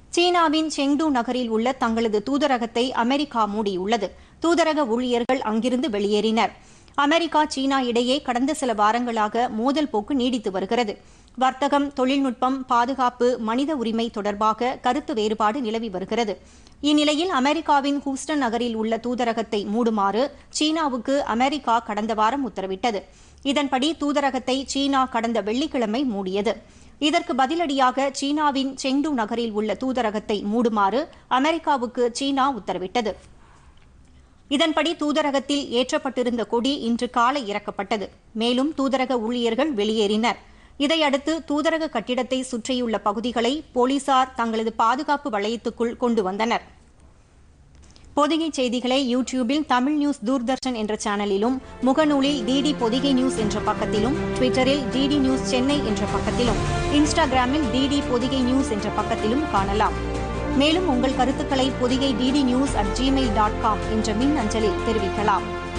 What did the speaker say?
சீனாவின் செங்டு நகரில் உள்ள தங்களது தூதரகத்தை அமெரிக்கா மூடியுள்ளது தூதரக ஊழியர்கள் அங்கிருந்து வெளியேறினர் அமெரிக்கா சீனா இடையே கடந்த சில வாரங்களாக மோதல் போக்கு நீடித்து வருகிறது வர்த்தகம் தொழில்நுட்பம் பாதுகாப்பு மனித உரிமை தொடர்பாக கருத்து வேறுபாடு நிலவி வருகிறது இந்நிலையில் அமெரிக்காவின் ஹூஸ்டன் நகரில் உள்ள தூதரகத்தை மூடுமாறு சீனாவுக்கு அமெரிக்கா கடந்த வாரம் உத்தரவிட்டது இதன்படி தூதரகத்தை சீனா கடந்த வெள்ளிக்கிழமை மூடியது இதற்கு பதிலடியாக சீனாவின் செங்டு நகரில் உள்ள தூதரகத்தை மூடுமாறு அமெரிக்காவுக்கு சீனா உத்தரவிட்டது இதன்படி தூதரகத்தில் ஏற்றப்பட்டிருந்த கொடி இன்று காலை இறக்கப்பட்டது மேலும் தூதரக ஊழியர்கள் வெளியேறினர் இதையடுத்து தூதரக கட்டிடத்தை சுற்றியுள்ள பகுதிகளை போலீசார் தங்களது பாதுகாப்பு வளையத்துக்குள் கொண்டு வந்தனர் பொதிகை செய்திகளை யூடியூபில் தமிழ் நியூஸ் தூர்தர்ஷன் என்ற சேனலிலும் முகநூலில் டிடி பொதிகை நியூஸ் என்ற பக்கத்திலும் ட்விட்டரில் டிடி நியூஸ் சென்னை என்ற பக்கத்திலும் இன்ஸ்டாகிராமில் டிடி பொதிகை நியூஸ் என்ற பக்கத்திலும் காணலாம் மேலும் உங்கள் கருத்துக்களை Pothigai DD news at Gmail dot com என்ற மின் அஞ்சலில் தெரிவிக்கலாம்